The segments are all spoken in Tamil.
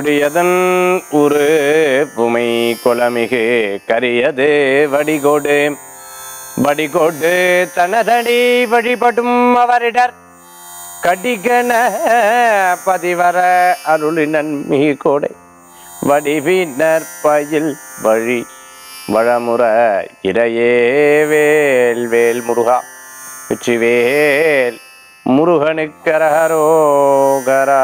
கொடியதன் உரு புமை கொலமிகு கரியது வடிகோடு வடிகோடு தனதடி வழிபடும் அவரிடர் கடிகன பதிவர அருளினன் மீகோடை வடிவினர் பயில் வழி வளமுற இடையே வேல் வேல் முருகா வெற்றிவேல் முருகனுக்கரகரோகரா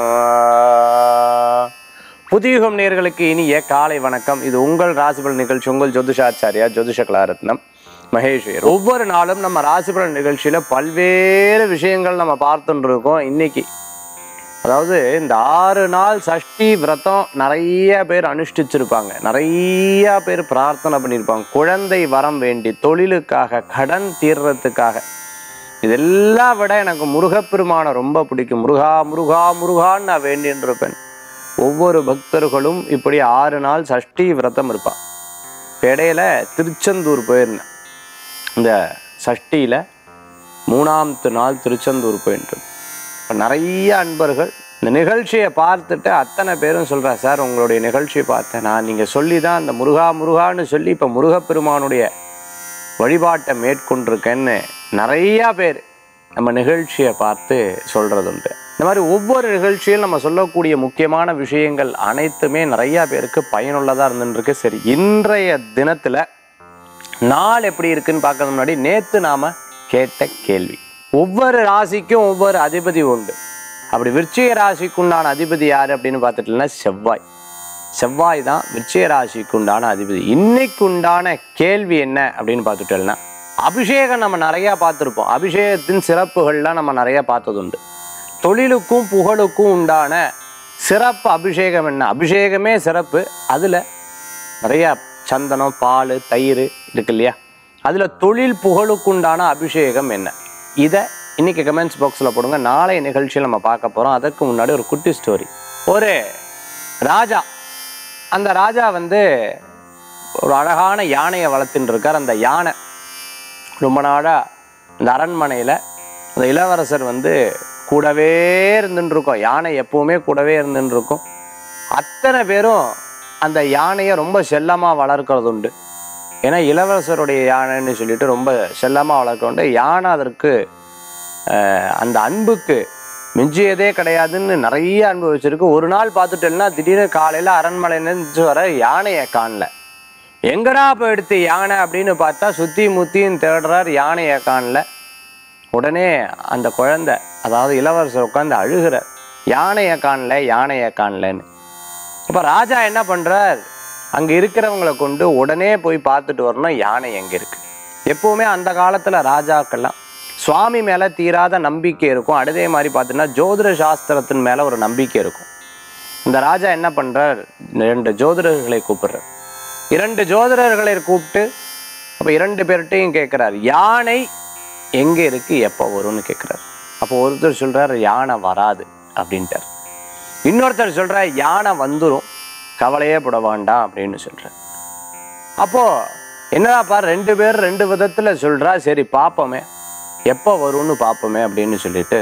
புதியுகம் நேர்களுக்கு இனிய காலை வணக்கம் இது உங்கள் ராசிபலன் நிகழ்ச்சி உங்கள் ஜோதிஷாச்சாரியா ஜோதிஷ கலாரத்னம் மகேஷ் ஐயர். ஒவ்வொரு நாளும் நம்ம ராசிபலன் நிகழ்ச்சியில பல்வேறு விஷயங்கள் நம்ம பார்த்துட்டு இருக்கோம் இன்னைக்கு அதாவது இந்த ஆறு நாள் சஷ்டி விரதம் நிறைய பேர் அனுஷ்டிச்சிருப்பாங்க நிறைய பேர் பிரார்த்தனை பண்ணியிருப்பாங்க குழந்தை வரம் வேண்டி தொழிலுக்காக கடன் தீர்றதுக்காக இதெல்லாம் விட எனக்கு முருகப்பெருமானை ரொம்ப பிடிக்கும் முருகா முருகா முருகான்னு நான் வேண்டின்னு இருப்பேன் ஒவ்வொரு பக்தர்களும் இப்படி ஆறு நாள் சஷ்டி விரதம் இருப்பான் இப்ப இடையில திருச்செந்தூர் போயிருந்தேன் இந்த சஷ்டியில் மூணாமத்து நாள் திருச்செந்தூர் போயிட்டு இப்போ நிறைய அன்பர்கள் இந்த நிகழ்ச்சியை பார்த்துட்டு அத்தனை பேரும் சொல்கிறா சார் உங்களுடைய நிகழ்ச்சியை பார்த்தேன் நான் நீங்கள் சொல்லி தான் அந்த முருகா முருகான்னு சொல்லி இப்போ முருகப்பெருமானுடைய வழிபாட்டை மேற்கொண்டிருக்கேன்னு நிறையா பேர் நம்ம நிகழ்ச்சியை பார்த்து சொல்கிறது உண்டு இந்த மாதிரி ஒவ்வொரு நிகழ்ச்சியில் நம்ம சொல்லக்கூடிய முக்கியமான விஷயங்கள் அனைத்துமே நிறையா பேருக்கு பயனுள்ளதாக இருந்துருக்கு சரி இன்றைய தினத்தில் நாள் எப்படி இருக்குன்னு பார்க்கறது முன்னாடி நேத்து நாம கேட்ட கேள்வி ஒவ்வொரு ராசிக்கும் ஒவ்வொரு அதிபதி உண்டு அப்படி விருச்சிக ராசிக்கு உண்டான அதிபதி யாரு அப்படின்னு பார்த்துட்டோம்னா செவ்வாய் செவ்வாய் தான் விருச்சிக ராசிக்கு உண்டான அதிபதி இன்னைக்கு உண்டான கேள்வி என்ன அப்படின்னு பார்த்துட்டோம்னா அபிஷேகம் நம்ம நிறைய பார்த்துருப்போம் அபிஷேகத்தின் சிறப்புகள்லாம் நம்ம நிறைய பார்த்தது உண்டு தொழிலுக்கும் புகழுக்கும் உண்டான சிறப்பு அபிஷேகம் என்ன அபிஷேகமே சிறப்பு அதில் நிறையா சந்தனம் பால் தயிர் இருக்கு இல்லையா அதில் தொழில் புகழுக்குண்டான அபிஷேகம் என்ன இதை இன்னைக்கு கமெண்ட்ஸ் பாக்ஸில் போடுங்க நாளைய நிகழ்ச்சியில் நம்ம பார்க்க போகிறோம் அதற்கு முன்னாடி ஒரு குட்டி ஸ்டோரி ஒரு ராஜா அந்த ராஜா வந்து ஒரு அழகான யானையை வளர்த்துட்டு இருக்கார் அந்த யானை ரொம்ப நாளாக இந்த அரண்மனையில் அந்த இளவரசர் வந்து கூடவே இருந்துட்டு இருக்கோம் யானை எப்பவுமே கூடவே இருந்துட்டு இருக்கும் அத்தனை பேரும் அந்த யானையை ரொம்ப செல்லமாக வளர்க்கறது உண்டு ஏன்னா இளவரசருடைய யானைன்னு சொல்லிட்டு ரொம்ப செல்லமாக வளர்க்கறது உண்டு யானை அதற்கு ஆஹ், அந்த அன்புக்கு மிஞ்சியதே கிடையாதுன்னு நிறைய அன்பு வச்சிருக்கு ஒரு நாள் பார்த்துட்டேன்னா திடீர்னு காலையில் அரண்மனையிலேருந்து வர யானையை காணல எங்கடா போயிடுத்து யானை அப்படின்னு பார்த்தா சுத்தி முத்தியும் தேடுறார் யானையை காணல உடனே அந்த குழந்தை அதாவது இளவரசர் உட்காந்து அழுகிறார் யானையை காணல யானையை காணலன்னு இப்போ ராஜா என்ன பண்றார் அங்க இருக்கிறவங்களை கொண்டு உடனே போய் பார்த்துட்டு வரணும் யானை எங்க இருக்கு எப்பவுமே அந்த காலத்துல ராஜாக்கெல்லாம் சுவாமி மேல தீராத நம்பிக்கை இருக்கும் அதே மாதிரி பார்த்தீங்கன்னா ஜோதிட சாஸ்திரத்தின் மேல ஒரு நம்பிக்கை இருக்கும் இந்த ராஜா என்ன பண்றார் இரண்டு ஜோதிடர்களை கூப்பிடுறார் இரண்டு ஜோதிடர்களை கூப்பிட்டு அப்போ இரண்டு பேர்கிட்டையும் கேட்குறார் யானை எங்க இருக்கு எப்போ வரும்னு கேட்குறாரு அப்போ ஒருத்தர் சொல்றார் யானை வராது அப்படின்ட்டார் இன்னொருத்தர் சொல்ற யானை வந்துடும் கவலையே பட வேண்டாம் அப்படின்னு சொல்றார் அப்போ என்னடாப்பா ரெண்டு பேர் ரெண்டு விதத்துல சொல்றா சரி பார்ப்போமே எப்போ வரும்னு பார்ப்போமே அப்படின்னு சொல்லிட்டு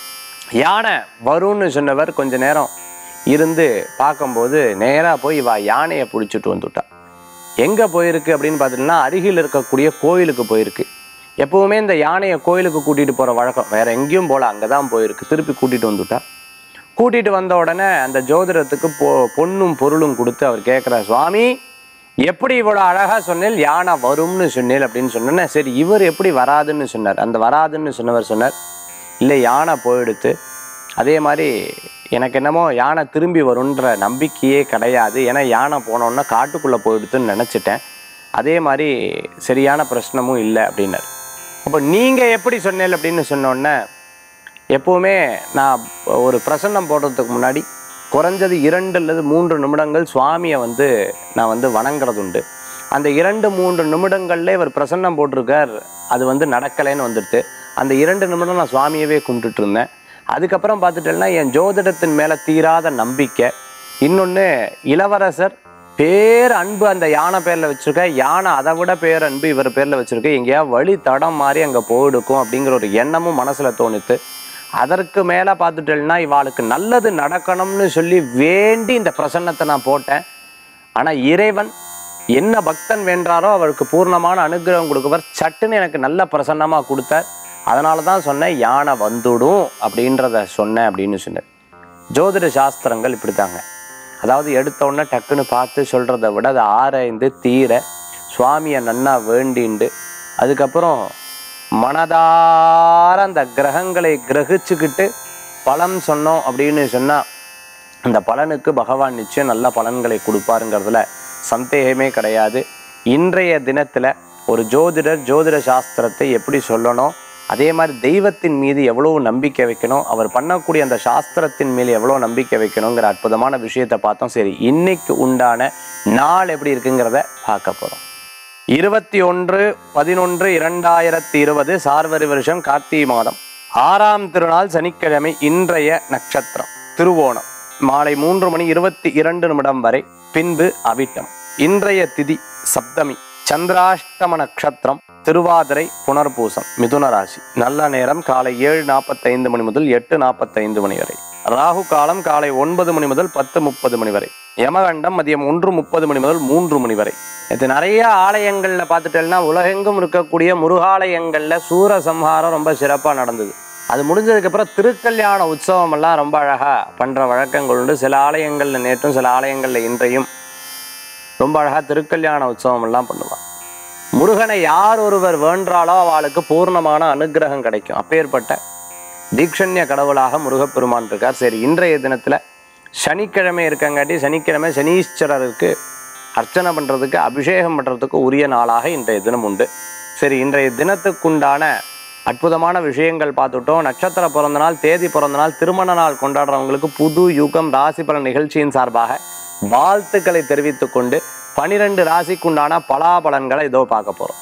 யானை வரும்னு சொன்னவர் கொஞ்ச நேரம் இருந்து பார்க்கும்போது நேராக போய் வா யானையை பிடிச்சிட்டு வந்துட்டா எங்கே போயிருக்கு அப்படின்னு பார்த்தீங்கன்னா அருகில் இருக்கக்கூடிய கோயிலுக்கு போயிருக்கு எப்பவுமே இந்த யானையை கோயிலுக்கு கூட்டிகிட்டு போகிற வழக்கம் வேற எங்கேயும் போல அங்கே தான் போயிருக்கு திருப்பி கூட்டிகிட்டு வந்துட்டா கூட்டிகிட்டு வந்த உடனே அந்த ஜோதிடத்துக்கு பொ பொண்ணும் பொருளும் கொடுத்து அவர் கேட்குறார் சுவாமி எப்படி இவ்வளோ அழகாக சொன்னேன் யானை வரும்னு சொன்னேன் அப்படின்னு சொன்னேன்னே சரி இவர் எப்படி வராதுன்னு சொன்னார் அந்த வராதுன்னு சொன்னவர் சொன்னார் இல்லை யானை போயிடுத்து அதே மாதிரி எனக்கு என்னமோ யானை திரும்பி வரும்ன்ற நம்பிக்கையே கிடையாது ஏன்னா யானை போனோன்னா காட்டுக்குள்ளே போயிடுத்துன்னு நினச்சிட்டேன் அதே மாதிரி சரியான பிரச்சனமும் இல்லை அப்படின்னார் அப்போ நீங்கள் எப்படி சொன்னேன் அப்படின்னு சொன்னோன்னே எப்போவுமே நான் ஒரு பிரசன்னம் போடுறதுக்கு முன்னாடி குறைஞ்சது இரண்டு அல்லது மூன்று நிமிடங்கள் சுவாமியை வந்து நான் வந்து வணங்குறது உண்டு அந்த இரண்டு மூன்று நிமிடங்கள்ல இவர் பிரசன்னம் போட்டிருக்கார் அது வந்து நடக்கலைன்னு வந்துடுது அந்த இரண்டு நிமிடம் நான் சுவாமியவே கும்பிட்டுட்டு இருந்தேன் அதுக்கப்புறம் பார்த்துட்டேன்னா என் ஜோதிடத்தின் மேலே தீராத நம்பிக்கை இன்னொன்று இளவரசர் பேர் அன்பு அந்த யானை பேரில் வச்சிருக்க யானை அதை விட பேர் அன்பு இவர் பேரில் வச்சிருக்க எங்கேயா வழி தடம் மாதிரி அங்கே போயிடுக்கும் அப்படிங்கிற ஒரு எண்ணமும் மனசில் தோணுத்து அதற்கு மேலே பார்த்துட்டேன்னா இவாளுக்கு நல்லது நடக்கணும்னு சொல்லி வேண்டி இந்த பிரசன்னத்தை நான் போட்டேன் ஆனால் இறைவன் என்ன பக்தன் வேண்டாரோ அவருக்கு பூர்ணமான அனுகிரகம் கொடுக்கவர் சட்டுன்னு எனக்கு நல்ல பிரசன்னமாக கொடுத்தார் அதனால தான் சொன்னேன் யானை வந்துடும் அப்படின்றத சொன்னேன் அப்படின்னு சொன்னார் ஜோதிட சாஸ்திரங்கள் இப்படித்தாங்க அதாவது எடுத்த உடனே டக்குன்னு பார்த்து சொல்கிறத விட அதை ஆராய்ந்து தீர சுவாமியை நன்னா வேண்டிண்டு அதுக்கப்புறம் மனதார அந்த கிரகங்களை கிரகிச்சுக்கிட்டு பலன் சொன்னோம் அப்படின்னு சொன்னால் அந்த பலனுக்கு பகவான் நிச்சயம் நல்ல பலன்களை கொடுப்பாருங்கிறதுல சந்தேகமே கிடையாது இன்றைய தினத்தில் ஒரு ஜோதிடர் ஜோதிட சாஸ்திரத்தை எப்படி சொல்லணும் அதே மாதிரி தெய்வத்தின் மீது எவ்வளவு நம்பிக்கை வைக்கணும் அவர் பண்ணக்கூடிய அந்த சாஸ்திரத்தின் மேல் எவ்வளோ நம்பிக்கை வைக்கணுங்கிற அற்புதமான விஷயத்தை பார்த்தோம் சரி இன்னைக்கு உண்டான நாள் எப்படி இருக்குங்கிறத பார்க்க போகிறோம் இருபத்தி ஒன்று பதினொன்று இரண்டாயிரத்தி இருபது சார்வரி வருஷம் கார்த்திகை மாதம் ஆறாம் திருநாள் சனிக்கிழமை இன்றைய நட்சத்திரம் திருவோணம் மாலை மூன்று மணி இருபத்தி இரண்டு நிமிடம் வரை பின்பு அவிட்டம் இன்றைய திதி சப்தமி சந்திராஷ்டம நட்சத்திரம் திருவாதிரை புனர்பூசம் மிதுன ராசி நல்ல நேரம் காலை ஏழு நாற்பத்தைந்து மணி முதல் எட்டு நாற்பத்தைந்து மணி வரை ராகு காலம் காலை ஒன்பது மணி முதல் பத்து முப்பது மணி வரை யமகண்டம் மதியம் ஒன்று முப்பது மணி முதல் மூன்று மணி வரை இது நிறைய ஆலயங்களில் பார்த்துட்டேன்னா உலகெங்கும் இருக்கக்கூடிய முருகாலயங்களில் சூரசம்ஹாரம் ரொம்ப சிறப்பாக நடந்தது அது முடிஞ்சதுக்கப்புறம் திருக்கல்யாண உற்சவம் எல்லாம் ரொம்ப அழகாக பண்ணுற வழக்கங்கள் உண்டு சில ஆலயங்களில் நேற்றும் சில ஆலயங்களில் இன்றையும் ரொம்ப அழகாக திருக்கல்யாண உற்சவம் எல்லாம் பண்ணுவாங்க முருகனை யார் ஒருவர் வேண்டாலோ அவளுக்கு பூர்ணமான அனுக்கிரகம் கிடைக்கும் அப்பேற்பட்ட தீக்ஷண்ய கடவுளாக முருகப்பெருமான் இருக்கார் சரி இன்றைய தினத்தில் சனிக்கிழமை இருக்கங்காட்டி சனிக்கிழமை சனீஸ்வரருக்கு அர்ச்சனை பண்ணுறதுக்கு அபிஷேகம் பண்ணுறதுக்கு உரிய நாளாக இன்றைய தினம் உண்டு சரி இன்றைய தினத்துக்குண்டான அற்புதமான விஷயங்கள் பார்த்துட்டோம் நட்சத்திர பிறந்த நாள் தேதி பிறந்த நாள் திருமண நாள் கொண்டாடுறவங்களுக்கு புது யுகம் ராசி பலன் நிகழ்ச்சியின் சார்பாக வாழ்த்துக்களை தெரிவித்துக் கொண்டு பனிரெண்டு ராசிக்குண்டான பலாபலன்களை இதோ பார்க்க போறோம்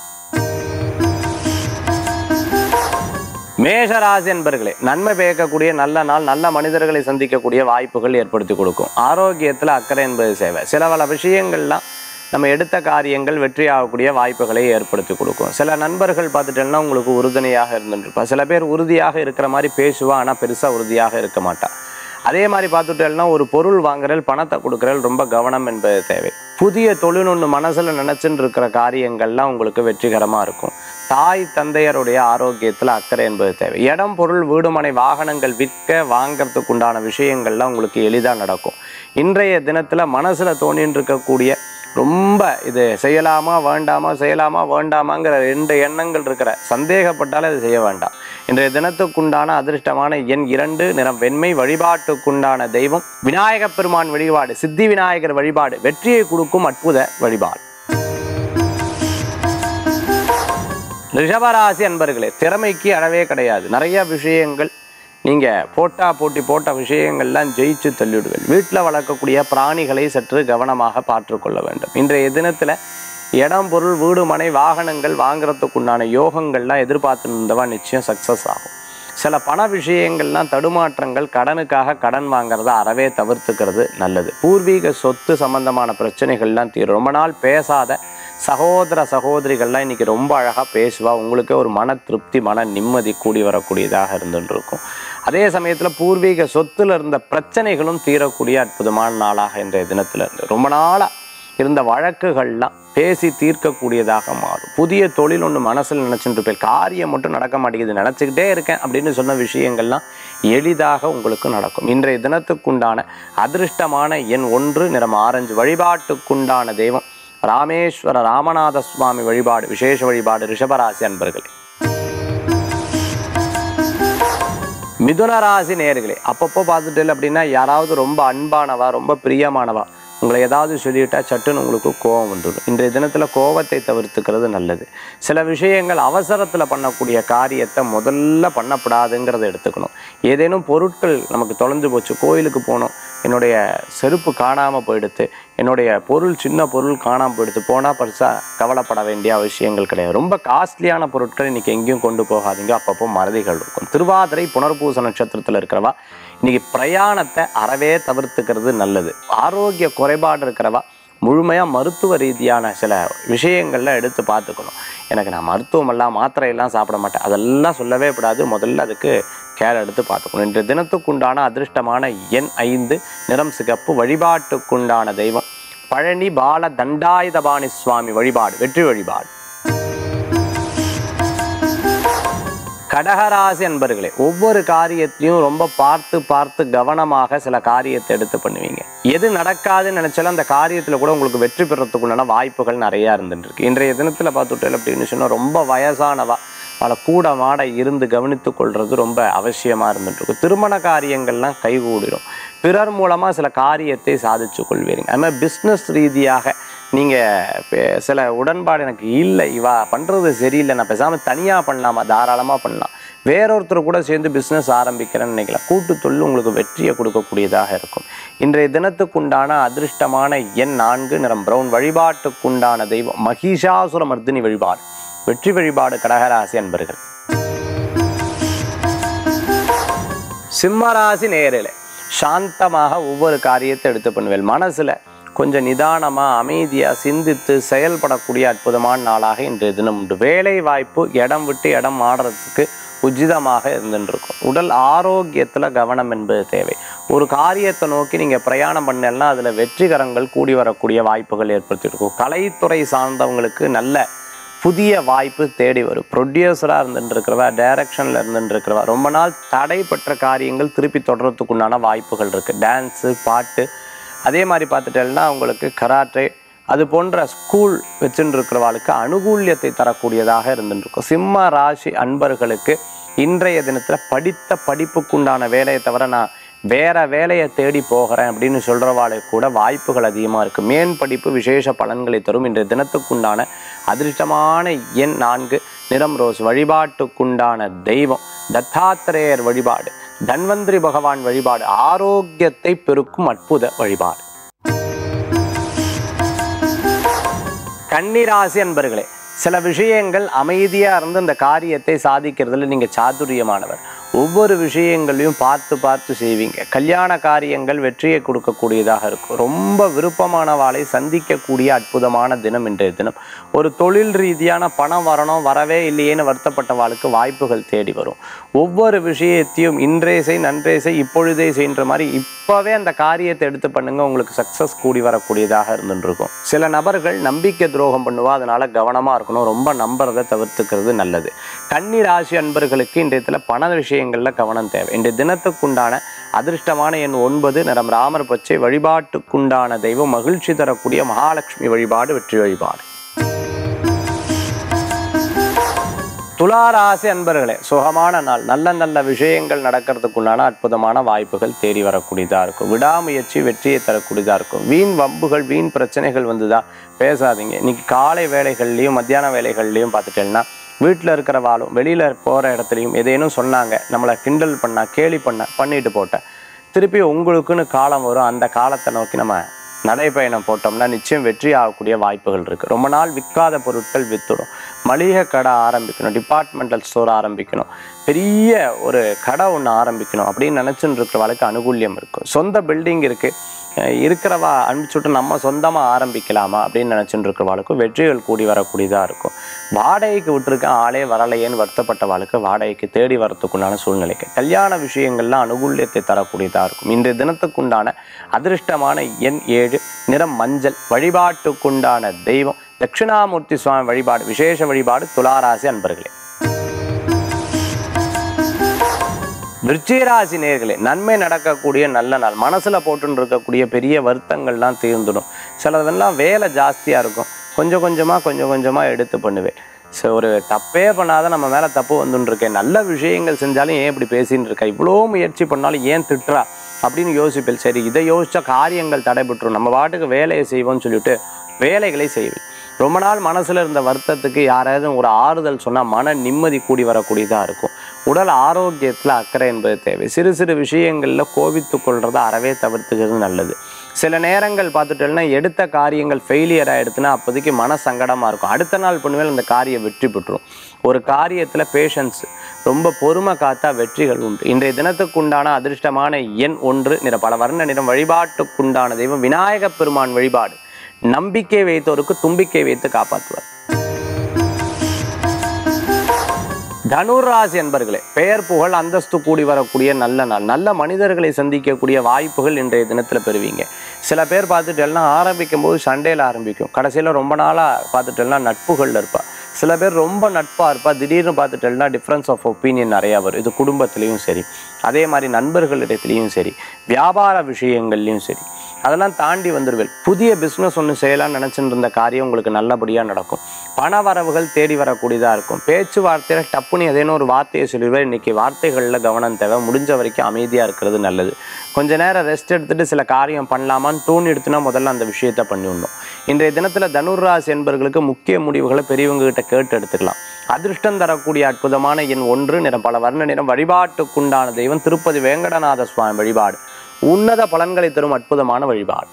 மேஷ ராசி என்பர்களே நன்மை பயக்கக்கூடிய நல்ல நாள் நல்ல மனிதர்களை சந்திக்கக்கூடிய வாய்ப்புகள் ஏற்படுத்தி கொடுக்கும் ஆரோக்கியத்தில் அக்கறை என்பது சேவை சில பல விஷயங்கள்லாம் நம்ம எடுத்த காரியங்கள் வெற்றியாகக்கூடிய வாய்ப்புகளை ஏற்படுத்தி கொடுக்கும் சில நண்பர்கள் பார்த்துட்டேன்னா உங்களுக்கு உறுதுணையாக இருந்துருப்பா சில பேர் உறுதியாக இருக்கிற மாதிரி பேசுவா ஆனால் பெருசாக உறுதியாக இருக்க மாட்டா அதே மாதிரி பார்த்துட்டேன்னா ஒரு பொருள் வாங்குறல் பணத்தை கொடுக்குறல் ரொம்ப கவனம் என்பது தேவை புதிய தொழில் ஒன்று மனசில் நினச்சின்னு இருக்கிற காரியங்கள்லாம் உங்களுக்கு வெற்றிகரமாக இருக்கும் தாய் தந்தையருடைய ஆரோக்கியத்தில் அக்கறை என்பது தேவை இடம் பொருள் வீடுமனை வாகனங்கள் விற்க வாங்கிறதுக்கு உண்டான விஷயங்கள்லாம் உங்களுக்கு எளிதாக நடக்கும் இன்றைய தினத்தில் மனசில் தோணின்னு இருக்கக்கூடிய ரொம்ப இது செய்யலாமா வேண்டாமா செய்யலாமா வேண்டாமாங்கிற ரெண்டு எண்ணங்கள் இருக்கிற சந்தேகப்பட்டாலே அது செய்ய வேண்டாம் இன்றைய தினத்துக்குண்டான அதிர்ஷ்டமான எண் இரண்டு நிறம் வெண்மை வழிபாட்டுக்குண்டான தெய்வம் விநாயகப் பெருமான் வழிபாடு சித்தி விநாயகர் வழிபாடு வெற்றியை கொடுக்கும் அற்புத வழிபாடு ரிஷபராசி அன்பர்களே திறமைக்கு அளவே கிடையாது நிறைய விஷயங்கள் நீங்கள் போட்டா போட்டி போட்ட விஷயங்கள்லாம் ஜெயிச்சு தள்ளிவிடுவீர்கள் வீட்டில் வளர்க்கக்கூடிய பிராணிகளை சற்று கவனமாக பார்த்துக்கொள்ள வேண்டும் இன்றைய தினத்தில் இடம் பொருள் வீடு மனை வாகனங்கள் வாங்குறதுக்குண்டான யோகங்கள்லாம் எதிர்பார்த்து இருந்தவா நிச்சயம் சக்ஸஸ் ஆகும் சில பண விஷயங்கள்லாம் தடுமாற்றங்கள் கடனுக்காக கடன் வாங்குறத அறவே தவிர்த்துக்கிறது நல்லது பூர்வீக சொத்து சம்பந்தமான பிரச்சனைகள்லாம் தீரும் ரொம்ப நாள் பேசாத சகோதர சகோதரிகள்லாம் இன்னைக்கு ரொம்ப அழகாக பேசுவா உங்களுக்கே ஒரு மன திருப்தி மன நிம்மதி கூடி வரக்கூடியதாக இருந்துட்டு இருக்கும் அதே சமயத்தில் பூர்வீக சொத்துல இருந்த பிரச்சனைகளும் தீரக்கூடிய அற்புதமான நாளாக இன்றைய தினத்துல இருந்து ரொம்ப நாளாக இருந்த வழக்குகள்லாம் பேசி தீர்க்கக்கூடியதாக மாறும் புதிய தொழில் ஒன்று மனசில் நினச்சிட்டு இருப்பேன் காரியம் மட்டும் நடக்க மாட்டேங்குது நினச்சிக்கிட்டே இருக்கேன் அப்படின்னு சொன்ன விஷயங்கள்லாம் எளிதாக உங்களுக்கு நடக்கும் இன்றைய தினத்துக்குண்டான அதிர்ஷ்டமான எண் ஒன்று நிறம் ஆரஞ்சு வழிபாட்டுக்குண்டான தெய்வம் ராமேஸ்வர ராமநாத சுவாமி வழிபாடு விசேஷ வழிபாடு ரிஷபராசி அன்பர்களே மிதுன ராசி நேர்களே அப்பப்போ பார்த்துட்டு அப்படின்னா யாராவது ரொம்ப அன்பானவா ரொம்ப பிரியமானவா உங்களை ஏதாவது சொல்லிட்டா சட்டுன்னு உங்களுக்கு கோபம் வந்துடும் இன்றைய தினத்தில் கோபத்தை தவிர்த்துக்கிறது நல்லது சில விஷயங்கள் அவசரத்தில் பண்ணக்கூடிய காரியத்தை முதல்ல பண்ணப்படாதுங்கிறத எடுத்துக்கணும் ஏதேனும் பொருட்கள் நமக்கு தொலைஞ்சு போச்சு கோயிலுக்கு போனோம் என்னுடைய செருப்பு காணாமல் போயிடுத்து என்னுடைய பொருள் சின்ன பொருள் காணாமல் போயிடுத்து போனால் பெருசாக கவலைப்பட வேண்டிய அவசியங்கள் கிடையாது ரொம்ப காஸ்ட்லியான பொருட்கள் இன்றைக்கி எங்கேயும் கொண்டு போகாதீங்க அப்பப்போ மறதிகள் இருக்கும் திருவாதிரை புனர்பூச நட்சத்திரத்தில் இருக்கிறவா இன்னைக்கு பிரயாணத்தை அறவே தவிர்த்துக்கிறது நல்லது ஆரோக்கிய குறைபாடு இருக்கிறவா முழுமையாக மருத்துவ ரீதியான சில விஷயங்கள்ல எடுத்து பார்த்துக்கணும் எனக்கு நான் மருத்துவமெல்லாம் மாத்திரையெல்லாம் சாப்பிட மாட்டேன் அதெல்லாம் சொல்லவே கூடாது முதல்ல அதுக்கு கேர் எடுத்து பார்த்துக்கணும் இன்றைய தினத்துக்குண்டான அதிர்ஷ்டமான எண் ஐந்து நிறம் சிகப்பு வழிபாட்டுக்குண்டான தெய்வம் பழனி பால தண்டாயுதபாணி சுவாமி வழிபாடு வெற்றி வழிபாடு கடகராசி அன்பர்களே ஒவ்வொரு காரியத்திலையும் ரொம்ப பார்த்து பார்த்து கவனமாக சில காரியத்தை எடுத்து பண்ணுவீங்க எது நடக்காதுன்னு நினைச்சாலும் அந்த காரியத்தில் கூட உங்களுக்கு வெற்றி பெறத்துக்குண்டான வாய்ப்புகள் நிறையா இருந்துருக்கு இன்றைய தினத்தில் பார்த்துட்டேன் அப்படின்னு சொன்னால் ரொம்ப வயசானவா அவளை கூட மாட இருந்து கவனித்து கொள்வது ரொம்ப அவசியமாக இருந்துட்டுருக்கும் திருமண காரியங்கள்லாம் கைகூடிடும் பிறர் மூலமாக சில காரியத்தை சாதிச்சு கொள்வீங்க அது மாதிரி பிஸ்னஸ் ரீதியாக நீங்கள் சில உடன்பாடு எனக்கு இல்லை இவா பண்ணுறது சரியில்லை நான் பேசாமல் தனியாக பண்ணலாமா தாராளமாக பண்ணலாம் வேறொருத்தர் கூட சேர்ந்து பிஸ்னஸ் ஆரம்பிக்கிறேன்னு நினைக்கலாம் கூட்டு தொழில் உங்களுக்கு வெற்றியை கொடுக்கக்கூடியதாக இருக்கும் இன்றைய தினத்துக்குண்டான அதிர்ஷ்டமான எண் நான்கு நிறம் பிரவுன் வழிபாட்டுக்குண்டான தெய்வம் மகிஷாசுர மர்தினி வழிபாடு வெற்றி வழிபாடு கடகராசி அன்பர்கள் சிம்மராசி நேரில் சாந்தமாக ஒவ்வொரு காரியத்தை எடுத்து பண்ணுவேன் மனசில் கொஞ்சம் நிதானமாக அமைதியாக சிந்தித்து செயல்படக்கூடிய அற்புதமான நாளாக இன்றைய தினம் உண்டு வேலை வாய்ப்பு இடம் விட்டு இடம் மாறுறதுக்கு உச்சிதமாக இருந்துருக்கும் உடல் ஆரோக்கியத்தில் கவனம் என்பது தேவை ஒரு காரியத்தை நோக்கி நீங்கள் பிரயாணம் பண்ணலன்னா அதில் வெற்றிகரங்கள் கூடி வரக்கூடிய வாய்ப்புகள் ஏற்படுத்தியிருக்கும் கலைத்துறை சார்ந்தவங்களுக்கு நல்ல புதிய வாய்ப்பு தேடி வரும் ப்ரொடியூசராக இருந்துருக்கிறவா டைரக்ஷனில் இருந்துருக்கிறவா ரொம்ப நாள் தடைப்பட்ட காரியங்கள் திருப்பி தொடர்றதுக்குண்டான வாய்ப்புகள் இருக்குது டான்ஸு பாட்டு அதே மாதிரி பார்த்துட்டேன்னா உங்களுக்கு கராட்டே அது போன்ற ஸ்கூல் வச்சுட்டு இருக்கிறவாளுக்கு அனுகூல்யத்தை தரக்கூடியதாக இருந்துருக்கும் சிம்ம ராசி அன்பர்களுக்கு இன்றைய தினத்தில் படித்த படிப்புக்குண்டான வேலையை தவிர நான் வேற வேலையை தேடி போகிறேன் அப்படின்னு சொல்கிறவாளுக்கு கூட வாய்ப்புகள் அதிகமாக இருக்குது மேன் படிப்பு விசேஷ பலன்களை தரும் இன்றைய தினத்துக்குண்டான அதிர்ஷ்டமான எண் நான்கு நிறம் ரோஸ் வழிபாட்டுக்குண்டான தெய்வம் தத்தாத்திரேயர் வழிபாடு தன்வந்திரி பகவான் வழிபாடு ஆரோக்கியத்தை பெருக்கும் அற்புத வழிபாடு கன்னிராசி அன்பர்களே சில விஷயங்கள் அமைதியாக இருந்து அந்த காரியத்தை சாதிக்கிறதுல நீங்கள் சாதுரியமானவர் ஒவ்வொரு விஷயங்களையும் பார்த்து பார்த்து செய்வீங்க கல்யாண காரியங்கள் வெற்றியை கொடுக்கக்கூடியதாக இருக்கும் ரொம்ப விருப்பமானவாளை சந்திக்கக்கூடிய அற்புதமான தினம் இன்றைய தினம் ஒரு தொழில் ரீதியான பணம் வரணும் வரவே இல்லையேன்னு வருத்தப்பட்டவாளுக்கு வாய்ப்புகள் தேடி வரும் ஒவ்வொரு விஷயத்தையும் இன்றைய செய் நன்றைய செய் இப்பொழுதே செய்ன்ற மாதிரி இப்போவே அந்த காரியத்தை எடுத்து பண்ணுங்க உங்களுக்கு சக்ஸஸ் கூடி வரக்கூடியதாக இருந்துருக்கும் சில நபர்கள் நம்பிக்கை துரோகம் பண்ணுவா அதனால கவனமாக இருக்கணும் ரொம்ப நம்புறதை தவிர்த்துக்கிறது நல்லது கன்னி ராசி அன்பர்களுக்கு இன்றைய தினம் பண விஷயங்களில் கவனம் தேவை இன்றைய தினத்துக்குண்டான அதிர்ஷ்டமான எண் ஒன்பது நிறம் ராமர் பச்சை வழிபாட்டுக்குண்டான தெய்வம் மகிழ்ச்சி தரக்கூடிய மகாலட்சுமி வழிபாடு வெற்றி வழிபாடு துளாராசி அன்பர்களே சுகமான நாள் நல்ல நல்ல விஷயங்கள் நடக்கிறதுக்குண்டான அற்புதமான வாய்ப்புகள் தேடி வரக்கூடியதாக இருக்கும் விடாமுயற்சி வெற்றியை தரக்கூடியதாக இருக்கும் வீண் வம்புகள் வீண் பிரச்சனைகள் வந்துதா பேசாதீங்க இன்னைக்கு காலை வேலைகள்லையும் மத்தியான வேலைகள்லையும் பார்த்துட்டேன்னா வீட்டில் இருக்கிறவாளும் வெளியில் போகிற இடத்துலையும் ஏதேனும் சொன்னாங்க நம்மளை கிண்டல் பண்ணா கேலி பண்ண பண்ணிட்டு போட்டேன் திருப்பி உங்களுக்குன்னு காலம் வரும் அந்த காலத்தை நோக்கி நம்ம நடைப்பயணம் போட்டோம்னா நிச்சயம் வெற்றி ஆகக்கூடிய வாய்ப்புகள் இருக்குது ரொம்ப நாள் விற்காத பொருட்கள் வித்துடும் மளிகை கடை ஆரம்பிக்கணும் டிபார்ட்மெண்டல் ஸ்டோர் ஆரம்பிக்கணும் பெரிய ஒரு கடை ஒன்று ஆரம்பிக்கணும் அப்படின்னு நினச்சின்னு இருக்கிறவளுக்கு அனுகூல்யம் இருக்கும் சொந்த பில்டிங் இருக்குது இருக்கிறவா அனுப்பிச்சுட்டு நம்ம சொந்தமாக ஆரம்பிக்கலாமா அப்படின்னு நினச்சிட்டு இருக்கிறவாளுக்கும் வெற்றிகள் கூடி வரக்கூடியதாக இருக்கும் வாடகைக்கு விட்டுருக்கேன் ஆளே வரலையேன்னு வருத்தப்பட்டவாளுக்கு வாடகைக்கு தேடி வரத்துக்குண்டான சூழ்நிலைக்கு கல்யாண விஷயங்கள்லாம் அனுகூல்யத்தை தரக்கூடியதாக இருக்கும் இன்றைய தினத்துக்குண்டான அதிர்ஷ்டமான எண் ஏழு நிறம் மஞ்சள் வழிபாட்டுக்குண்டான தெய்வம் தட்சிணாமூர்த்தி சுவாமி வழிபாடு விசேஷ வழிபாடு துளாராசி அன்பர்களே விருச்சிகராசி நேர்களே நன்மை நடக்கக்கூடிய நல்ல நாள் மனசில் போட்டுன்னு இருக்கக்கூடிய பெரிய வருத்தங்கள்லாம் தீர்ந்துடும் சிலதெல்லாம் வேலை ஜாஸ்தியாக இருக்கும் கொஞ்சம் கொஞ்சமாக கொஞ்சம் கொஞ்சமாக எடுத்து பண்ணுவேன் ஸோ ஒரு தப்பே பண்ணாத நம்ம மேலே தப்பு வந்துன்னு இருக்கேன் நல்ல விஷயங்கள் செஞ்சாலும் ஏன் இப்படி பேசின்னு இருக்கா இவ்வளோ முயற்சி பண்ணாலும் ஏன் திட்டுறா அப்படின்னு யோசிப்பேன் சரி இதை யோசிச்சா காரியங்கள் தடைபட்டுரும் நம்ம பாட்டுக்கு வேலையை செய்வோம்னு சொல்லிட்டு வேலைகளை செய்வேன் ரொம்ப நாள் மனசில் இருந்த வருத்தத்துக்கு யாராவது ஒரு ஆறுதல் சொன்னால் மன நிம்மதி கூடி வரக்கூடியதாக இருக்கும் உடல் ஆரோக்கியத்தில் அக்கறை என்பது தேவை சிறு சிறு விஷயங்களில் கோபித்து கொள்றதை அறவே தவிர்த்துக்கிறது நல்லது சில நேரங்கள் பார்த்துட்டோம்னா எடுத்த காரியங்கள் ஃபெயிலியர் ஆகிடுதுன்னா அப்போதைக்கு மன சங்கடமாக இருக்கும் அடுத்த நாள் பண்ணுவேல் அந்த காரியம் வெற்றி பெற்றுரும் ஒரு காரியத்தில் பேஷன்ஸ் ரொம்ப பொறுமை காத்தா வெற்றிகள் உண்டு இன்றைய தினத்துக்குண்டான அதிர்ஷ்டமான எண் ஒன்று நிற பல வர்ண நிறம் வழிபாட்டுக்குண்டான தெய்வம் விநாயகப் பெருமான் வழிபாடு நம்பிக்கை வைத்தோருக்கு தும்பிக்கை வைத்து காப்பாற்றுவார் தனுராசி என்பர்களே பெயர் புகழ் அந்தஸ்து கூடி வரக்கூடிய நல்ல நாள் நல்ல மனிதர்களை சந்திக்கக்கூடிய வாய்ப்புகள் இன்றைய தினத்தில் பெறுவீங்க சில பேர் பார்த்துட்டேன்னா ஆரம்பிக்கும் போது சண்டையில் ஆரம்பிக்கும் கடைசியில் ரொம்ப நாளாக பார்த்துட்டேன்னா நட்புகளில் இருப்பா சில பேர் ரொம்ப நட்பாக இருப்பா திடீர்னு பார்த்துட்டேன்னா டிஃப்ரென்ஸ் ஆஃப் ஒப்பீனியன் நிறையா வரும் இது குடும்பத்துலேயும் சரி அதே மாதிரி நண்பர்களிடத்துலையும் சரி வியாபார விஷயங்கள்லையும் சரி அதெல்லாம் தாண்டி வந்துடுவேன் புதிய பிஸ்னஸ் ஒன்று செய்யலாம்னு நினச்சிட்டு இருந்த காரியம் உங்களுக்கு நல்லபடியாக நடக்கும் பண வரவுகள் தேடி வரக்கூடியதாக இருக்கும் பேச்சுவார்த்தையில் டப்புன்னு ஏதேனும் ஒரு வார்த்தையை சொல்லிடுவேன் இன்னைக்கு வார்த்தைகளில் கவனம் தேவை முடிஞ்ச வரைக்கும் அமைதியாக இருக்கிறது நல்லது கொஞ்ச நேரம் ரெஸ்ட் எடுத்துட்டு சில காரியம் பண்ணலாமான்னு தூணி எடுத்துனா முதல்ல அந்த விஷயத்தை பண்ணிவிடணும் இன்றைய தினத்தில் தனுர்ராசி என்பவர்களுக்கு முக்கிய முடிவுகளை பெரியவங்க கிட்ட கேட்டு எடுத்துக்கலாம் அதிர்ஷ்டம் தரக்கூடிய அற்புதமான எண் ஒன்று நிறம் பல வர்ண நிறம் வழிபாட்டுக்குண்டான தெய்வம் திருப்பதி வேங்கடநாத சுவாமி வழிபாடு உன்னத பலன்களை தரும் அற்புதமான வழிபாடு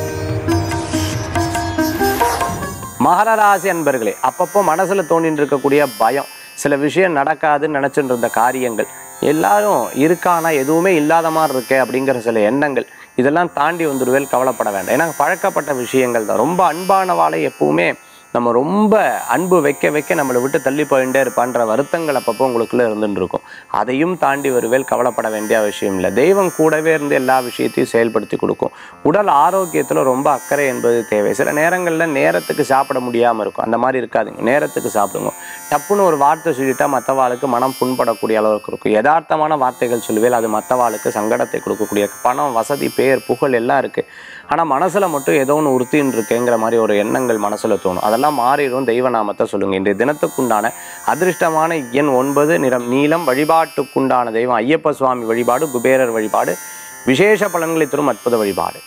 மகர ராசி அன்பர்களே அப்பப்போ மனசுல தோண்டிட்டு இருக்கக்கூடிய பயம் சில விஷயம் நடக்காதுன்னு நினைச்சிட்டு இருந்த காரியங்கள் எல்லாரும் இருக்கானா எதுவுமே இல்லாத மாதிரி இருக்கே அப்படிங்கிற சில எண்ணங்கள் இதெல்லாம் தாண்டி வந்துடுவேல் கவலைப்பட வேண்டாம் ஏன்னா பழக்கப்பட்ட விஷயங்கள் தான் ரொம்ப அன்பானவாளை எப்பவுமே நம்ம ரொம்ப அன்பு வைக்க வைக்க நம்மளை விட்டு தள்ளி போயிட்டே இருப்பான்ற வருத்தங்கள் அப்பப்போ உங்களுக்குள்ள இருந்துட்டு இருக்கும் அதையும் தாண்டி வருவேல் கவலைப்பட வேண்டிய அவசியம் இல்லை தெய்வம் கூடவே இருந்து எல்லா விஷயத்தையும் செயல்படுத்தி கொடுக்கும் உடல் ஆரோக்கியத்தில் ரொம்ப அக்கறை என்பது தேவை சில நேரங்களில் நேரத்துக்கு சாப்பிட முடியாமல் இருக்கும் அந்த மாதிரி இருக்காதுங்க நேரத்துக்கு சாப்பிடுங்க டப்புன்னு ஒரு வார்த்தை சொல்லிட்டா மற்றவாளுக்கு மனம் புண்படக்கூடிய அளவுக்கு இருக்கும் யதார்த்தமான வார்த்தைகள் சொல்லுவேல் அது மற்றவாளுக்கு சங்கடத்தை கொடுக்கக்கூடிய பணம் வசதி பேர் புகழ் எல்லாம் இருக்குது ஆனால் மனசில் மட்டும் ஏதோ ஒன்று உறுத்தின்னு இருக்கேங்கிற மாதிரி ஒரு எண்ணங்கள் மனசில் தோணும் அதெல்லாம் மாறிடும் தெய்வ நாமத்தை சொல்லுங்க இன்றைய தினத்துக்குண்டான அதிர்ஷ்டமான எண் ஒன்பது நிறம் நீலம் வழிபாட்டுக்குண்டான தெய்வம் ஐயப்ப சுவாமி வழிபாடு குபேரர் வழிபாடு விசேஷ பலன்களை தரும் அற்புத வழிபாடு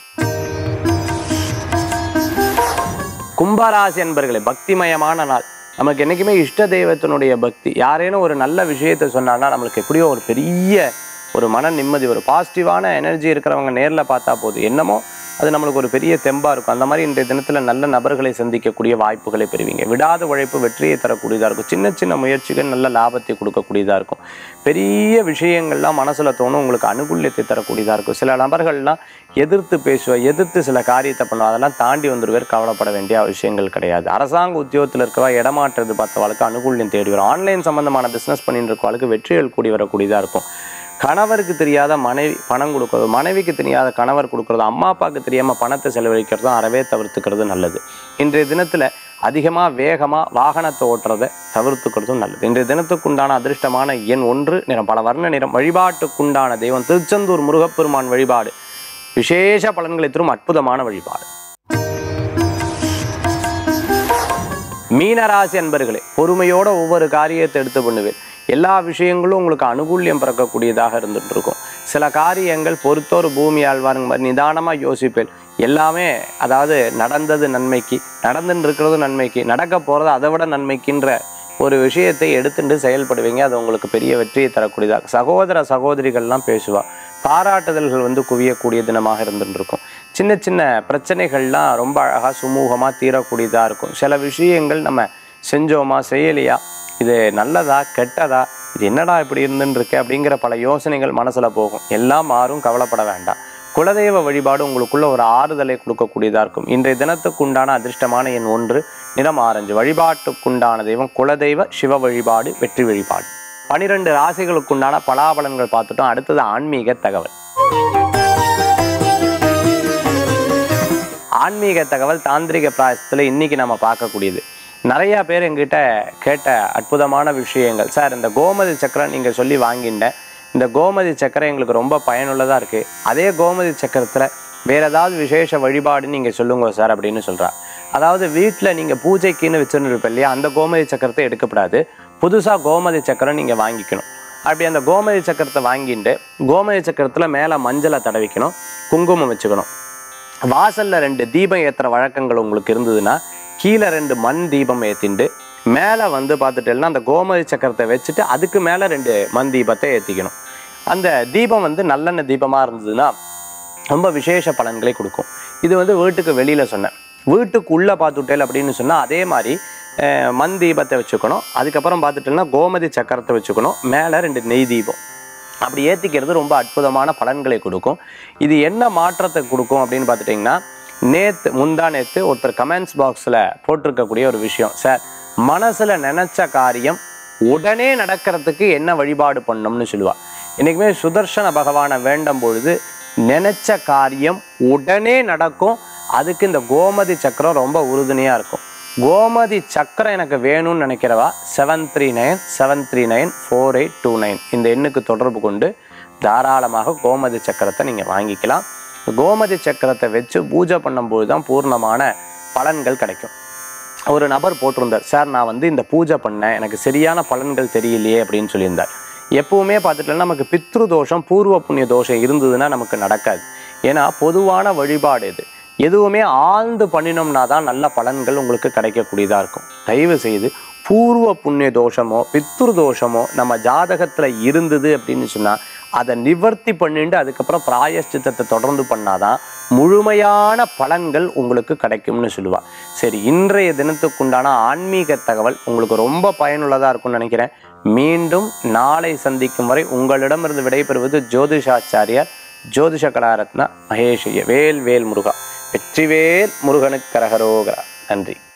கும்பராசி என்பர்களே பக்திமயமான நாள் நமக்கு என்றைக்குமே இஷ்ட தெய்வத்தினுடைய பக்தி யாரேனும் ஒரு நல்ல விஷயத்தை சொன்னான்னா நம்மளுக்கு எப்படியோ ஒரு பெரிய ஒரு மன நிம்மதி ஒரு பாசிட்டிவான எனர்ஜி இருக்கிறவங்க நேரில் பார்த்தா போதும் என்னமோ அது நம்மளுக்கு ஒரு பெரிய தெம்பாக இருக்கும் அந்த மாதிரி இன்றைய தினத்தில் நல்ல நபர்களை சந்திக்கக்கூடிய வாய்ப்புகளை பெறுவீங்க விடாத உழைப்பு வெற்றியை தரக்கூடியதாக இருக்கும் சின்ன சின்ன முயற்சிகள் நல்ல லாபத்தை கொடுக்கக்கூடியதாக இருக்கும் பெரிய விஷயங்கள்லாம் மனசில் தோணும் உங்களுக்கு அனுகூல்யத்தை தரக்கூடியதாக இருக்கும் சில நபர்கள்லாம் எதிர்த்து பேசுவ எதிர்த்து சில காரியத்தை பண்ணுவா அதெல்லாம் தாண்டி வந்துடுவேர் கவலைப்பட வேண்டிய விஷயங்கள் கிடையாது அரசாங்க உத்தியோகத்தில் இருக்கவா இடமாற்றது பார்த்தவாளுக்கு அனுகூல்யம் தேடி வரும் ஆன்லைன் சம்பந்தமான பிஸ்னஸ் பண்ணிட்டு இருக்கவாளுக்கு வெற்றிகள் கூடி வரக்கூடியதாக இருக்கும் கணவருக்கு தெரியாத மனைவி பணம் கொடுக்கறது மனைவிக்கு தெரியாத கணவர் கொடுக்கறது அம்மா அப்பாவுக்கு தெரியாமல் பணத்தை செலவழிக்கிறதும் அறவே தவிர்த்துக்கிறது நல்லது இன்றைய தினத்தில் அதிகமாக வேகமாக வாகனத்தை ஓட்டுறதை தவிர்த்துக்கிறதும் நல்லது இன்றைய தினத்துக்குண்டான அதிர்ஷ்டமான எண் ஒன்று நிறம் பல வர்ண நிறம் வழிபாட்டுக்குண்டான தெய்வம் திருச்செந்தூர் முருகப்பெருமான் வழிபாடு விசேஷ பலன்களை தரும் அற்புதமான வழிபாடு மீனராசி அன்பர்களே பொறுமையோட ஒவ்வொரு காரியத்தை எடுத்து பண்ணுவேன் எல்லா விஷயங்களும் உங்களுக்கு அனுகூல்யம் பிறக்கக்கூடியதாக இருந்துட்டு இருக்கும் சில காரியங்கள் பொறுத்தோர் பூமி ஆழ்வாருங்க மாதிரி நிதானமாக யோசிப்பேன் எல்லாமே அதாவது நடந்தது நன்மைக்கு நடந்துட்டு இருக்கிறது நன்மைக்கு நடக்க போகிறது அதை விட நன்மைக்குன்ற ஒரு விஷயத்தை எடுத்துட்டு செயல்படுவீங்க அது உங்களுக்கு பெரிய வெற்றியை தரக்கூடியதாக சகோதர சகோதரிகள்லாம் பேசுவா பாராட்டுதல்கள் வந்து குவியக்கூடிய தினமாக இருந்துட்டு இருக்கும் சின்ன சின்ன பிரச்சனைகள்லாம் ரொம்ப அழகாக சுமூகமாக தீரக்கூடியதாக இருக்கும் சில விஷயங்கள் நம்ம செஞ்சோமா செய்யலையா இது நல்லதா கெட்டதா இது என்னடா இப்படி இருந்துன்னு இருக்கு அப்படிங்கிற பல யோசனைகள் மனசில் போகும் எல்லாம் மாறும் கவலைப்பட வேண்டாம் குலதெய்வ வழிபாடு உங்களுக்குள்ள ஒரு ஆறுதலை கொடுக்கக்கூடியதாக இருக்கும் இன்றைய தினத்துக்குண்டான அதிர்ஷ்டமான எண் ஒன்று நிறம் ஆரஞ்சு வழிபாட்டுக்குண்டான தெய்வம் குலதெய்வ சிவ வழிபாடு வெற்றி வழிபாடு பனிரெண்டு ராசிகளுக்குண்டான பலாபலன்கள் பார்த்துட்டோம் அடுத்தது ஆன்மீக தகவல் ஆன்மீக தகவல் தாந்திரிக பிராயசத்தில் இன்னைக்கு நம்ம பார்க்கக்கூடியது நிறையா பேர் எங்கிட்ட கேட்ட அற்புதமான விஷயங்கள் சார் இந்த கோமதி சக்கரம் நீங்கள் சொல்லி வாங்கிட்டேன் இந்த கோமதி சக்கரம் எங்களுக்கு ரொம்ப பயனுள்ளதாக இருக்குது அதே கோமதி சக்கரத்தில் வேறு ஏதாவது விசேஷ வழிபாடு நீங்கள் சொல்லுங்க சார் அப்படின்னு சொல்கிறா அதாவது வீட்டில் நீங்கள் பூஜைக்குன்னு வச்சுருப்பேன் இல்லையா அந்த கோமதி சக்கரத்தை எடுக்கப்படாது புதுசாக கோமதி சக்கரம் நீங்கள் வாங்கிக்கணும் அப்படி அந்த கோமதி சக்கரத்தை வாங்கிட்டு கோமதி சக்கரத்தில் மேலே மஞ்சளை தடவிக்கணும் குங்குமம் வச்சுக்கணும் வாசல்ல ரெண்டு தீபம் ஏத்துற வழக்கங்கள் உங்களுக்கு இருந்ததுன்னா கீழே ரெண்டு மண் தீபம் ஏத்திண்டு மேலே வந்து பார்த்துட்டேன்னா அந்த கோமதி சக்கரத்தை வச்சுட்டு அதுக்கு மேலே ரெண்டு மண் தீபத்தை ஏற்றிக்கணும் அந்த தீபம் வந்து நல்லெண்ணெய் தீபமாக இருந்ததுன்னா ரொம்ப விசேஷ பலன்களை கொடுக்கும் இது வந்து வீட்டுக்கு வெளியில் சொன்னேன் வீட்டுக்குள்ளே பார்த்துட்டேல் அப்படின்னு சொன்னால் அதே மாதிரி அஹ், மண் தீபத்தை வச்சுக்கணும் அதுக்கப்புறம் பார்த்துட்டேன்னா கோமதி சக்கரத்தை வச்சுக்கணும் மேலே ரெண்டு நெய் தீபம் அப்படி ஏற்றிக்கிறது ரொம்ப அற்புதமான பலன்களை கொடுக்கும் இது என்ன மாற்றத்தை கொடுக்கும் அப்படின்னு பார்த்துட்டிங்கன்னா நேத்து முந்தா நேத்து ஒருத்தர் கமெண்ட்ஸ் பாக்ஸில் போட்டிருக்கக்கூடிய ஒரு விஷயம் சார் மனசில் நினச்ச காரியம் உடனே நடக்கிறதுக்கு என்ன வழிபாடு பண்ணணும்னு சொல்லுவா என்றைக்குமே சுதர்சன பகவானை வேண்டும் பொழுது நினைச்ச காரியம் உடனே நடக்கும் அதுக்கு இந்த கோமதி சக்கரம் ரொம்ப உறுதுணையாக இருக்கும் கோமதி சக்கரம் எனக்கு வேணும்னு நினைக்கிறவா seven three nine seven three nine four eight two nine இந்த எண்ணுக்கு தொடர்பு கொண்டு தாராளமாக கோமதி சக்கரத்தை நீங்கள் வாங்கிக்கலாம் கோமதி சக்கரத்தை வச்சு பூஜை பண்ணும்போது தான் பூர்ணமான பலன்கள் கிடைக்கும் ஒரு நபர் போட்டிருந்தார் சார் நான் வந்து இந்த பூஜை பண்ணேன் எனக்கு சரியான பலன்கள் தெரியலையே அப்படின்னு சொல்லியிருந்தார் எப்பவுமே பார்த்துட்டோம்னா நமக்கு பித்ரு தோஷம் பூர்வ புண்ணிய தோஷம் இருந்ததுன்னா நமக்கு நடக்காது ஏன்னா பொதுவான வழிபாடு இது எதுவுமே ஆழ்ந்து பண்ணினோம்னா தான் நல்ல பலன்கள் உங்களுக்கு கிடைக்கக்கூடியதாக இருக்கும் தயவு செய்து பூர்வ புண்ணிய தோஷமோ பித்ரு தோஷமோ நம்ம ஜாதகத்தில் இருந்தது அப்படின்னு சொன்னால் அதை நிவர்த்தி பண்ணிட்டு அதுக்கப்புறம் பிராயஷ்சித்தத்தை தொடர்ந்து பண்ணாதான் முழுமையான பலன்கள் உங்களுக்கு கிடைக்கும்னு சொல்லுவா சரி இன்றைய தினத்துக்குண்டான ஆன்மீக தகவல் உங்களுக்கு ரொம்ப பயனுள்ளதாக இருக்கும்னு நினைக்கிறேன் மீண்டும் நாளை சந்திக்கும் வரை உங்களிடமிருந்து விடைபெறுவது ஜோதிஷாச்சாரியார் ஜோதிஷ கலாரத்னா மகேஷ் வேல் வேல் முருகா வெற்றிவேல் முருகனுக்கு கரகரோகரா நன்றி